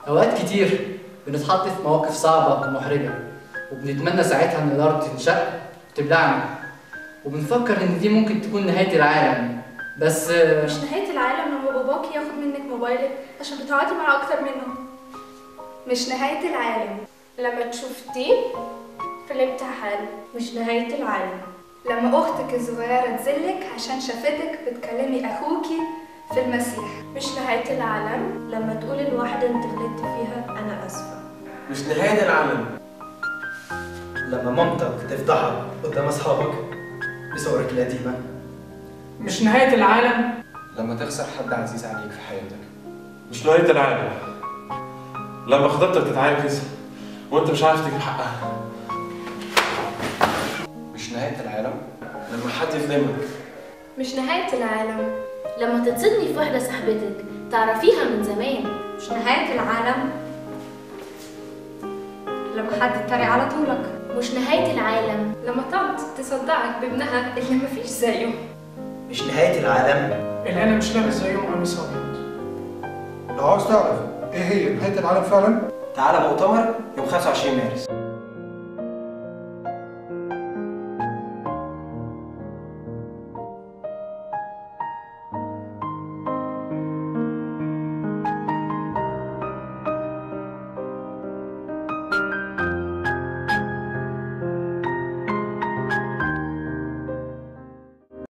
أوقات كتير بنتحط في مواقف صعبة ومحرجة وبنتمنى ساعتها إن الأرض تنشق وتبلعنا وبنفكر إن دي ممكن تكون نهاية العالم بس مش نهاية العالم لما باباك ياخد منك موبايلك عشان بتقعدي معاه أكتر منه مش نهاية العالم لما تشوف تيب في الامتحان مش نهاية العالم لما أختك الصغيرة تزلك عشان شافتك بتكلمي أخوكي في المسيح مش نهاية العالم لما تقولي لواحدة انت غلطت فيها أنا آسفة مش نهاية العالم لما مامتك تفضحك قدام اصحابك بصورك القديمه مش نهاية العالم لما تخسر حد عزيز عليك في حياتك مش نهاية العالم لما خطيبتك تتعاكس وانت مش عارف تجيب حقها مش نهاية العالم لما حد يظلمك مش نهاية العالم لما تتصدمي في واحدة صاحبتك تعرفيها من زمان مش نهاية العالم لما حد يتريق على طولك مش نهاية العالم لما طنط تصدقك بابنها اللي مفيش زيه مش نهايه العالم اللي أنا مش لابس زيهم قميص أبيض لو عاوز تعرف ايه هي نهاية العالم فعلا تعالى مؤتمر يوم 25 مارس